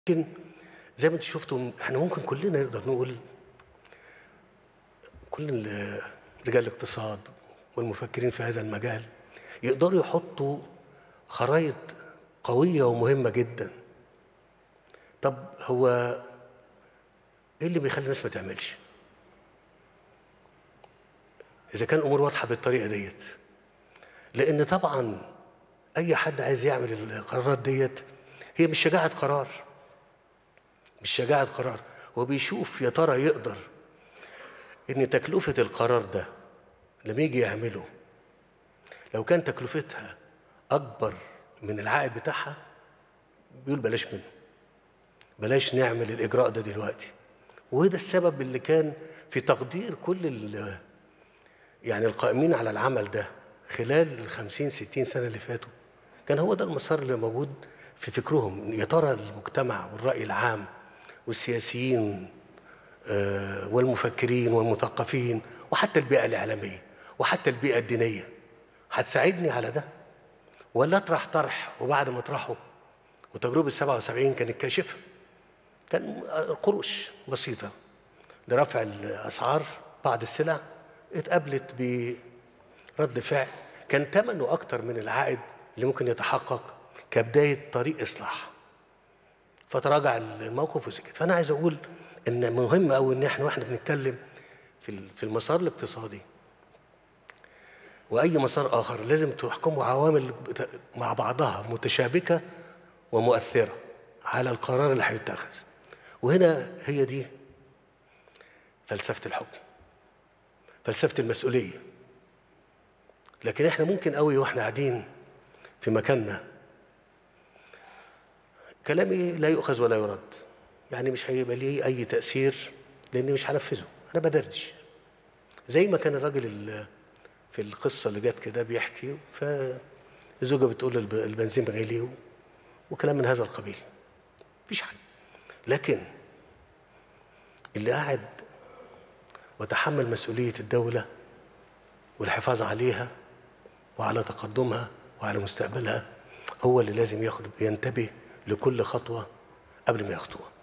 لكن زي ما انتم شفتوا احنا ممكن كلنا نقدر نقول كل ال- رجال الاقتصاد والمفكرين في هذا المجال يقدروا يحطوا خرائط قوية ومهمة جدا طب هو ايه اللي بيخلي الناس ما تعملش اذا كان الامور واضحه بالطريقه ديت لان طبعا اي حد عايز يعمل القرارات ديت هي مش شجاعه قرار مش شجاعه قرار هو بيشوف يا ترى يقدر ان تكلفه القرار ده لما يجي يعمله لو كان تكلفتها اكبر من العائد بتاعها بيقول بلاش منه بلاش نعمل الاجراء ده دلوقتي وده السبب اللي كان في تقدير كل ال- يعني القائمين على العمل ده خلال ال 50 60 سنه اللي فاتوا كان هو ده المسار اللي موجود في فكرهم يا ترى المجتمع والراي العام والسياسيين آه، والمفكرين والمثقفين وحتى البيئه الاعلاميه وحتى البيئه الدينيه هتساعدني على ده ولا اطرح طرح وبعد ما اطرحه وتجربه 77 كانت كاشفه كان قروش بسيطه لرفع الاسعار بعض السلع اتقابلت برد فعل كان ثمنه اكتر من العائد اللي ممكن يتحقق كبدايه طريق اصلاح فتراجع الموقف وسكت فانا عايز اقول ان مهم قوي ان احنا واحنا بنتكلم في ال- في المسار الاقتصادي واي مسار اخر لازم تحكمه عوامل بت- مع بعضها متشابكه ومؤثره على القرار اللي هيتخذ وهنا هي دي فلسفه الحكم فلسفه المسؤوليه لكن احنا ممكن قوي واحنا قاعدين في مكاننا كلامي لا يؤخذ ولا يرد يعني مش هيبقى ليه اي تاثير لاني مش هنفذه انا بدردش زي ما كان الراجل ال- في القصه اللي جت كده بيحكي فالزوجه بتقول الب- البنزين غالي و- وكلام من هذا القبيل مفيش حاجه لكن اللي قاعد وتحمل مسؤوليه الدوله والحفاظ عليها وعلى تقدمها وعلى مستقبلها هو اللي لازم ياخد ينتبه لكل خطوه قبل ما يخطوها